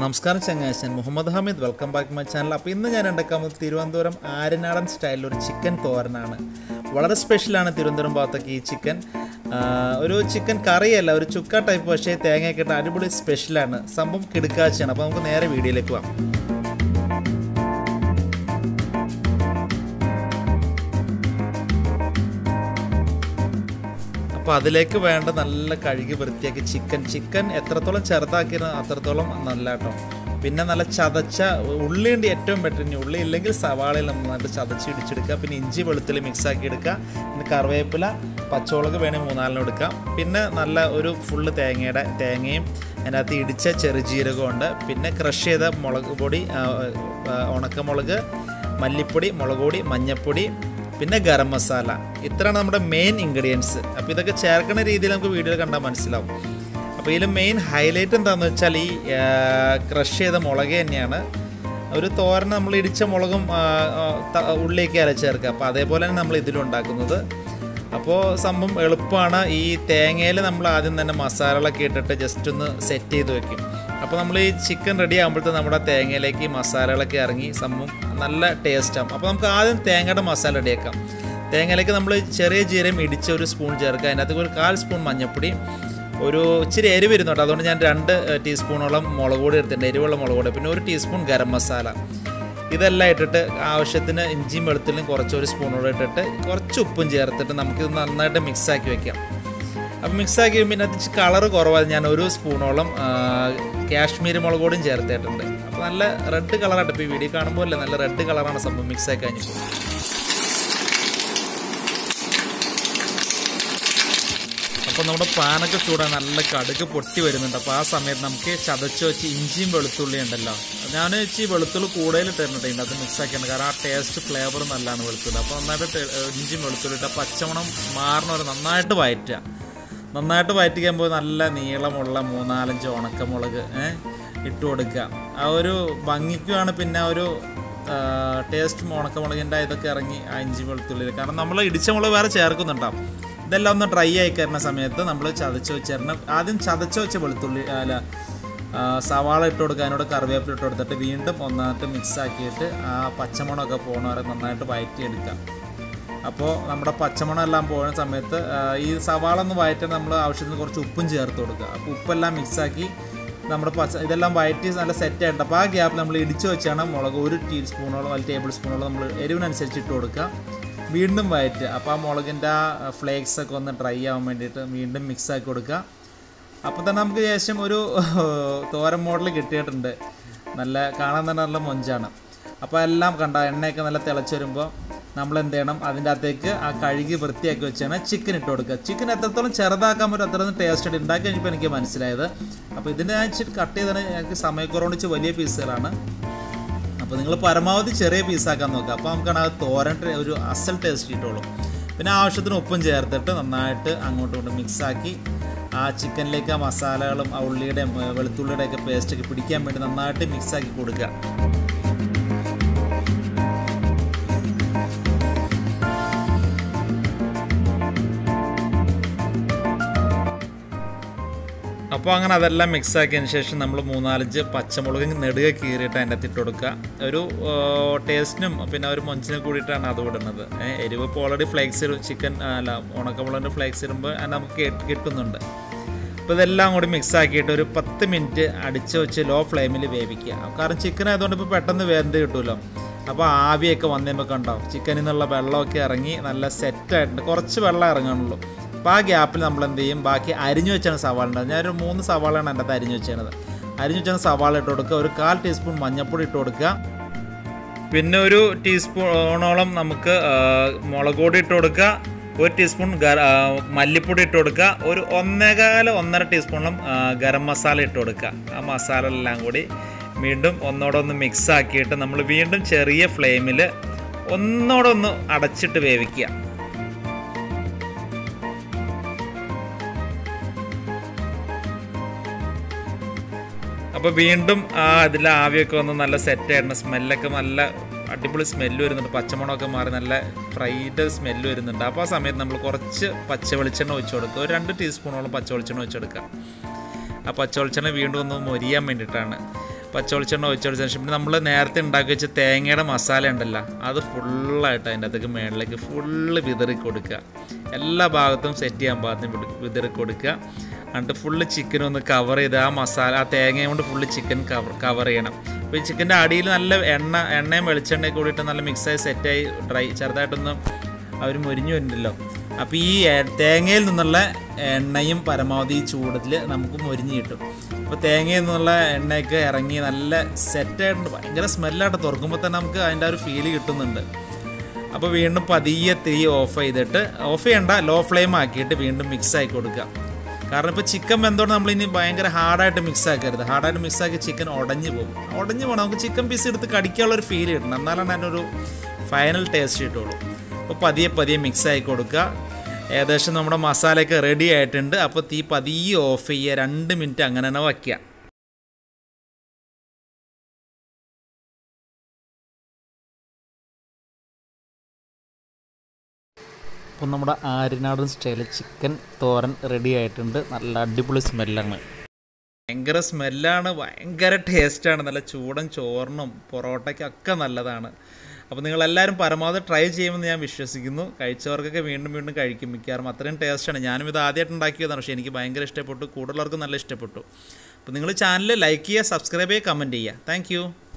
നമസ്കാരം ചങ്ങാശൻ Muhammad Hameed welcome back my channel അപ്പോൾ ഇന്ന് ഞാൻ ഉണ്ടാക്കുന്നത് തിരുവനന്തപുരം ആര്യനാടൻ സ്റ്റൈലിൽ ഒരു ചിക്കൻ തോരനാണ് വളരെ സ്പെഷ്യലാണ് തിരുവനന്തപുരം ഭാഗത്തൊക്കെ ഈ ചിക്കൻ ആ, ഒരു ചിക്കൻ കറിയല്ല ഒരു ചുക്ക ടൈപ്പ് പക്ഷേ തേങ്ങയൊക്കെ ഇട്ട് അടിപൊളി സ്പെഷ്യലാണ് സംഭവം കിടുക്കാഴ്ചയാണ് അപ്പോൾ നമുക്ക് നേരെ വീഡിയോയിലേക്ക് പോകാം അപ്പോൾ അതിലേക്ക് വേണ്ട നല്ല കഴുകി വൃത്തിയാക്കി ചിക്കൻ ചിക്കൻ എത്രത്തോളം ചെറുതാക്കിയത് അത്രത്തോളം നല്ല കേട്ടോ പിന്നെ നല്ല ചതച്ച ഉള്ളിയുണ്ട് ഏറ്റവും ബെറ്റർ ഇനി ഉള്ളി ഇല്ലെങ്കിൽ സവാളയിൽ നമ്മൾ നന്നായിട്ട് ചതച്ച് ഇടിച്ചെടുക്കുക പിന്നെ ഇഞ്ചി വെളുത്തുള്ളി മിക്സ് ആക്കി എടുക്കുക പിന്നെ കറിവേപ്പില പച്ചമുളക് വേണമെങ്കിൽ മൂന്നാലിനും എടുക്കാം പിന്നെ നല്ല ഒരു ഫുള്ള് തേങ്ങയുടെ തേങ്ങയും അതിനകത്ത് ഇടിച്ച ചെറുജീരകം ഉണ്ട് പിന്നെ ക്രഷ് ചെയ്ത മുളക് പൊടി ആ, ആ, ഉണക്കമുളക് മല്ലിപ്പൊടി മുളക് പൊടി മഞ്ഞൾപ്പൊടി പിന്നെ ഗരം മസാല ഇത്രയാണ് നമ്മുടെ മെയിൻ ഇൻഗ്രീഡിയൻസ് അപ്പോൾ ഇതൊക്കെ ചേർക്കുന്ന രീതിയിൽ നമുക്ക് വീഡിയോയിൽ കണ്ടാൽ മനസ്സിലാവും അപ്പോൾ ഇതിൽ മെയിൻ ഹൈലൈറ്റ് എന്താണെന്ന് വെച്ചാൽ ഈ ക്രഷ് ചെയ്ത മുളക് തന്നെയാണ് ഒരു തോരൻ നമ്മൾ ഇടിച്ച മുളകും ആ, ആ, ത- ഉള്ളിലേക്ക് അര ചേർക്കുക അപ്പോൾ അതേപോലെ തന്നെ നമ്മൾ ഇതിലും ഉണ്ടാക്കുന്നത് അപ്പോൾ സംഭവം എളുപ്പമാണ് ഈ തേങ്ങയിൽ നമ്മൾ ആദ്യം തന്നെ മസാലകളൊക്കെ ഇട്ടിട്ട് ജസ്റ്റ് ഒന്ന് സെറ്റ് ചെയ്ത് വെക്കും അപ്പോൾ നമ്മൾ ഈ ചിക്കൻ റെഡി ആകുമ്പോഴത്തെ നമ്മുടെ തേങ്ങയിലേക്ക് ഈ മസാലകളൊക്കെ ഇറങ്ങി സംഭവം നല്ല ടേസ്റ്റാവും അപ്പോൾ നമുക്ക് ആദ്യം തേങ്ങയുടെ മസാല റെഡിയാക്കാം തേങ്ങയിലേക്ക് നമ്മൾ ചെറിയ ജീരം ഇടിച്ച ഒരു സ്പൂൺ ചേർക്കുക അതിനകത്ത് ഒരു കാൽ സ്പൂൺ മഞ്ഞൾപ്പൊടി ഒരു ഇച്ചിരി എരിവ് വരുന്നുണ്ട് അതുകൊണ്ട് ഞാൻ രണ്ട് ഏഹ്, ടീസ്പൂണോളം മുളക് പൊടി എടുത്തിട്ടുണ്ട് എരിവുള്ള മുളക് പൊടി പിന്നെ ഒരു ടീസ്പൂൺ ഗരം മസാല ഇതെല്ലാം ഇട്ടിട്ട് ആവശ്യത്തിന് ഇഞ്ചിയും വെളുത്തുള്ളിയും കുറച്ച് ഒരു സ്പൂണോടെ ഇട്ടിട്ട് കുറച്ച് ഉപ്പും ചേർത്തിട്ട് നമുക്കിത് നന്നായിട്ട് മിക്സ് ആക്കി വെക്കാം അപ്പോൾ മിക്സ് ആക്കി പിന്നെ അത് കളർ കുറവാണ് ഞാൻ ഒരു സ്പൂണോളം ആ, കാശ്മീരി മുളക് പൊടിയും ചേർത്തിട്ടുണ്ട് അപ്പോൾ നല്ല റെഡ് കളറായിട്ട് ഇപ്പോൾ ഈ വീഡിയോ കാണുമ്പോൾ അല്ലേ നല്ല റെഡ് കളറാണ് സംഭവം മിക്സ് ആക്കി കഴിഞ്ഞപ്പോൾ അപ്പോൾ നമ്മുടെ പാനൊക്കെ ചൂടാൻ നല്ല കടുക് പൊട്ടി വരുന്നുണ്ട് അപ്പോൾ ആ സമയത്ത് നമുക്ക് ചതച്ച് വെച്ച് ഇഞ്ചിയും വെളുത്തുള്ളി ഉണ്ടല്ലോ ഞാൻ വെച്ച് ഈ വെളുത്തുള്ളി കൂടുതൽ ഇട്ടിട്ടുണ്ട് ഇതിൻ്റെ അത് മിക്സ് ആക്കിയിട്ടുണ്ട് കാരണം ആ ടേസ്റ്റ് ഫ്ലേവർ നല്ലതാണ് വെളുത്തുള്ളി അപ്പോൾ നന്നായിട്ട് ടെ- ഇഞ്ചിയും വെളുത്തുള്ളി ഇട്ട് ആ പച്ചമണം മാറണ ഒരു നന്നായിട്ട് വയറ്റുക നന്നായിട്ട് വയറ്റിക്കുമ്പോൾ നല്ല നീളമുള്ള മൂന്നാലഞ്ച് ഉണക്കമുളക് ഏ, ഇട്ട് കൊടുക്കുക ആ ഒരു ഭംഗിക്കുമാണ് പിന്നെ ആ ഒരു ടേസ്റ്റ് ഉണക്കമുളകിൻ്റെ ഇതൊക്കെ ഇറങ്ങി ആ ഇഞ്ചി വെളുത്തുള്ളിൽ കാരണം നമ്മൾ ഇടിച്ച മുളക് വേറെ ചേർക്കുന്നുണ്ടാവും ഇതെല്ലാം ഒന്ന് ഡ്രൈ ആയി കയറുന്ന സമയത്ത് നമ്മൾ ചതച്ച് വെച്ചിരുന്ന ആദ്യം ചതച്ച് വെച്ച വെളുത്തുള്ളി അല്ല ആ, സവാള ഇട്ട് കൊടുക്കുക അതിനോട് കറിവേപ്പില ഇട്ട് കൊടുത്തിട്ട് വീണ്ടും ഒന്നായിട്ട് മിക്സ് ആക്കിയിട്ട് ആ പച്ചമുളകൊക്കെ പോകണ വരെ നന്നായിട്ട് വയറ്റിയെടുക്കാം അപ്പോൾ നമ്മുടെ പച്ചമണം എല്ലാം പോകുന്ന സമയത്ത് ആ, ഈ സവാള ഒന്ന് വയറ്റാൻ നമ്മൾ ആവശ്യത്തിന് കുറച്ച് ഉപ്പും ചേർത്ത് കൊടുക്കുക അപ്പോൾ ഉപ്പെല്ലാം മിക്സാക്കി നമ്മുടെ പച്ച ഇതെല്ലാം വയറ്റി നല്ല സെറ്റ് ആയിട്ട് അപ്പോൾ ആ ഗ്യാപ്പിൽ നമ്മൾ ഇടിച്ചു വെച്ചാണ് മുളക് ഒരു ടീസ്പൂണോളം അല്ലെങ്കിൽ ടേബിൾ സ്പൂണോളം നമ്മൾ എരിവിനനുസരിച്ച് ഇട്ട് കൊടുക്കുക വീണ്ടും വയറ്റുക അപ്പോൾ ആ മുളകിൻ്റെ ആ ഫ്ലേക്സ് ഒക്കെ ഒന്ന് ഡ്രൈ ആവാൻ വേണ്ടിയിട്ട് വീണ്ടും മിക്സ് ആക്കി കൊടുക്കുക അപ്പോൾ തന്നെ നമുക്ക് ശേഷം ഒരു തോരൻ മോഡൽ കിട്ടിയിട്ടുണ്ട് നല്ല കാണാൻ തന്നെ നല്ല മൊഞ്ചാണ് അപ്പോൾ എല്ലാം കണ്ട എണ്ണയൊക്കെ നല്ല തിളച്ച് വരുമ്പോൾ നമ്മൾ എന്ത് ചെയ്യണം അതിൻ്റെ അകത്തേക്ക് ആ കഴുകി വൃത്തിയാക്കി വെച്ചാണ് ചിക്കൻ ഇട്ട് കൊടുക്കുക ചിക്കൻ എത്രത്തോളം ചെറുതാക്കാൻ പറ്റും അത്രയും ടേസ്റ്റ് ആയിട്ട് ഉണ്ടാക്കി കഴിഞ്ഞപ്പോൾ എനിക്ക് മനസ്സിലായത് അപ്പോൾ ഇതിൻ്റെ ഞാൻ ഇച്ചിരി കട്ട് ചെയ്താണ് ഞങ്ങൾക്ക് സമയക്കുറവുകൊണ്ട് ഇച്ചിരി വലിയ പീസുകളാണ് അപ്പോൾ നിങ്ങൾ പരമാവധി ചെറിയ പീസാക്കാൻ നോക്കുക അപ്പോൾ നമുക്കാണ് ആ തോരൻ ടെ- ഒരു അസൽ ടേസ്റ്റ് കിട്ടുള്ളൂ പിന്നെ ആവശ്യത്തിന് ഉപ്പും ചേർത്തിട്ട് നന്നായിട്ട് അങ്ങോട്ടും ഇങ്ങോട്ടും മിക്സാക്കി ആ ചിക്കനിലേക്ക് ആ മസാലകളും ആ ഉള്ളിയുടെയും ഏ, വെളുത്തുള്ളിയുടെ ഒക്കെ പേസ്റ്റൊക്കെ പിടിക്കാൻ വേണ്ടി നന്നായിട്ട് മിക്സാക്കി കൊടുക്കുക അപ്പോൾ അങ്ങനെ അതെല്ലാം മിക്സ് ആക്കിയതിന് ശേഷം നമ്മൾ മൂന്നാലഞ്ച് പച്ചമുളക് നെടുക കീറിയിട്ട് അതിൻ്റെ അകത്ത് ഇട്ട് കൊടുക്കുക ഒരു ടേസ്റ്റിനും പിന്നെ ഒരു മൊഞ്ചിനും കൂടിയിട്ടാണ് അത് ഇടുന്നത് ഏ, എരിവ് ഇപ്പോൾ ഓൾറെഡി ഫ്ലേക്സ് ചിക്കൻ അല്ല ഉണക്കമുളകിൻ്റെ ഫ്ലേക്സ് ഇടുമ്പോൾ അത് നമുക്ക് കി- കിട്ടുന്നുണ്ട് അപ്പോൾ ഇതെല്ലാം കൂടി മിക്സ് ആക്കിയിട്ട് ഒരു പത്ത് മിനിറ്റ് അടിച്ച് വെച്ച് ലോ ഫ്ലെയിമിൽ വേവിക്കുക കാരണം ചിക്കൻ ആയതുകൊണ്ട് ഇപ്പോൾ പെട്ടെന്ന് വെന്ത് കിട്ടുമല്ലോ അപ്പോൾ ആവിയൊക്കെ വന്നേമ്പോൾ കണ്ടോ ചിക്കനിൽ നിന്നുള്ള വെള്ളമൊക്കെ ഇറങ്ങി നല്ല സെറ്റായിട്ടുണ്ട് കുറച്ച് വെള്ളം ഇറങ്ങാനുള്ളൂ അപ്പോൾ ആ ഗ്യാപ്പിൽ നമ്മൾ എന്ത് ചെയ്യും ബാക്കി അരിഞ്ഞു വെച്ചാണ് സവാള ഉണ്ടാകുന്നത് ഞാനൊരു മൂന്ന് സവാളയാണ് എൻ്റെ അകത്ത് അരിഞ്ഞു വെച്ചത് അരിഞ്ഞു വെച്ചാൽ സവാള ഇട്ട് കൊടുക്കുക ഒരു കാൽ ടീസ്പൂൺ മഞ്ഞൾപ്പൊടി ഇട്ട് കൊടുക്കുക പിന്നെ ഒരു ടീസ്പൂണോളം നമുക്ക് ആ, മുളക് പൊടി ഇട്ട് കൊടുക്കുക ഒരു ടീസ്പൂൺ ഗര ആ, മല്ലിപ്പൊടി ഇട്ട് കൊടുക്കുക ഒരു ഒന്നേകാല ഒന്നര ടീസ്പൂണോളം ആ, ഗരം മസാല ഇട്ട് കൊടുക്കുക ആ മസാല എല്ലാം കൂടി വീണ്ടും ഒന്നോടെ ഒന്ന് മിക്സ് ആക്കിയിട്ട് നമ്മൾ വീണ്ടും ചെറിയ ഫ്ലെയിമിൽ ഒന്നോടെ ഒന്ന് അടച്ചിട്ട് വേവിക്കുക അപ്പോൾ വീണ്ടും ആ അതിലെ ആവിയൊക്കെ വന്ന് നല്ല സെറ്റ് ആയിരുന്നു സ്മെല്ലൊക്കെ നല്ല അടിപൊളി സ്മെല്ല് വരുന്നുണ്ട് പച്ചമുളകൊക്കെ മാറി നല്ല ഫ്രൈഡ് സ്മെല്ല് വരുന്നുണ്ട് അപ്പോൾ ആ സമയത്ത് നമ്മൾ കുറച്ച് പച്ച വെളിച്ചെണ്ണ ഒഴിച്ച് കൊടുക്കുക ഒരു രണ്ട് ടീസ്പൂണോളം പച്ച വെളിച്ചെണ്ണ ഒഴിച്ച് കൊടുക്കുക ആ പച്ച വെളിച്ചെണ്ണ വീണ്ടും ഒന്ന് മൊരിയാൻ വേണ്ടിയിട്ടാണ് പച്ചവെളിച്ചെണ്ണ ഒഴിച്ചൊഴിച്ച ശേഷം പിന്നെ നമ്മൾ നേരത്തെ ഉണ്ടാക്കി വെച്ച തേങ്ങയുടെ മസാല ഉണ്ടല്ലോ അത് ഫുള്ളായിട്ട് അതിൻ്റെ അകത്തേക്ക് മേളിലേക്ക് ഫുള്ള് വിതറി കൊടുക്കുക എല്ലാ ഭാഗത്തും സെറ്റ് ചെയ്യാൻ പാകത്തിന് വിട്- വിതറി കൊടുക്കുക എന്നിട്ട് ഫുള്ള് ചിക്കൻ ഒന്ന് കവർ ചെയ്ത് ആ മസാല ആ തേങ്ങ കൊണ്ട് ഫുള്ള് ചിക്കൻ കവർ കവർ ചെയ്യണം അപ്പോൾ ഈ ചിക്കൻ്റെ അടിയിൽ നല്ല എണ്ണ എണ്ണയും വെളിച്ചെണ്ണയും കൂടിയിട്ട് നല്ല മിക്സായി സെറ്റായി ഡ്രൈ ചെറുതായിട്ടൊന്ന് അവർ മുരിഞ്ഞു വരുന്നുണ്ടല്ലോ അപ്പോൾ ഈ എ- തേങ്ങയിൽ നിന്നുള്ള എണ്ണയും പരമാവധി ഈ ചൂടത്തിൽ നമുക്ക് മുരിഞ്ഞ് കിട്ടും അപ്പോൾ തേങ്ങയിൽ നിന്നുള്ള എണ്ണയൊക്കെ ഇറങ്ങി നല്ല സെറ്റായിട്ടുണ്ട് ഭയങ്കര സ്മെല്ലായിട്ട് തുറക്കുമ്പോൾ തന്നെ നമുക്ക് അതിൻ്റെ ആ ഒരു ഫീല് കിട്ടുന്നുണ്ട് അപ്പോൾ വീണ്ടും പതിയെ തീ ഓഫ് ചെയ്തിട്ട് ഓഫ് ചെയ്യണ്ട ലോ ഫ്ലെയിം ആക്കിയിട്ട് വീണ്ടും മിക്സ് ആക്കി കൊടുക്കുക കാരണം ഇപ്പോൾ ചിക്കൻ വെന്തോണ്ട് നമ്മൾ ഇനി ഭയങ്കര ഹാർഡായിട്ട് മിക്സ് ആക്കരുത് ഹാർഡായിട്ട് മിക്സ് ആക്കി ചിക്കൻ ഉടഞ്ഞു പോകും ഉടഞ്ഞു പോകണം നമുക്ക് ചിക്കൻ പീസ് എടുത്ത് കടിക്കാനുള്ള ഒരു ഫീൽ കിട്ടണം എന്നാലാണ് അതിൻ്റെ ഒരു ഫൈനൽ ടേസ്റ്റ് കിട്ടുള്ളൂ അപ്പോൾ പതിയെ പതിയെ മിക്സ് ആക്കി കൊടുക്കുക ഏകദേശം നമ്മുടെ മസാലയൊക്കെ റെഡി ആയിട്ടുണ്ട് അപ്പോൾ തീ പതിയെ ഓഫ് ചെയ്യുക രണ്ട് മിനിറ്റ് അങ്ങനെ തന്നെ വയ്ക്കുക അപ്പോൾ നമ്മുടെ ആര്യനാടൻ സ്റ്റൈലിൽ ചിക്കൻ തോരൻ റെഡി ആയിട്ടുണ്ട് നല്ല അടിപൊളി സ്മെല്ലാണ് ഭയങ്കര സ്മെല്ലാണ് ഭയങ്കര ടേസ്റ്റാണ് നല്ല ചൂടൻ ചോറിനും പൊറോട്ടയ്ക്കൊക്കെ നല്ലതാണ് അപ്പോൾ നിങ്ങളെല്ലാവരും പരമാവധി ട്രൈ ചെയ്യുമെന്ന് ഞാൻ വിശ്വസിക്കുന്നു കഴിച്ചവർക്കൊക്കെ വീണ്ടും വീണ്ടും കഴിക്കും മിക്കവാറും അത്രയും ടേസ്റ്റാണ് ഞാനും ഇത് ആദ്യമായിട്ട് ഉണ്ടാക്കിയതാണ് പക്ഷേ എനിക്ക് ഭയങ്കര ഇഷ്ടപ്പെട്ടു കൂടുതലുള്ളവർക്കും നല്ല ഇഷ്ടപ്പെട്ടു അപ്പോൾ നിങ്ങൾ ചാനൽ ലൈക്ക് ചെയ്യുക സബ്സ്ക്രൈബ് ചെയ്യുക കമൻറ്റ് ചെയ്യുക താങ്ക്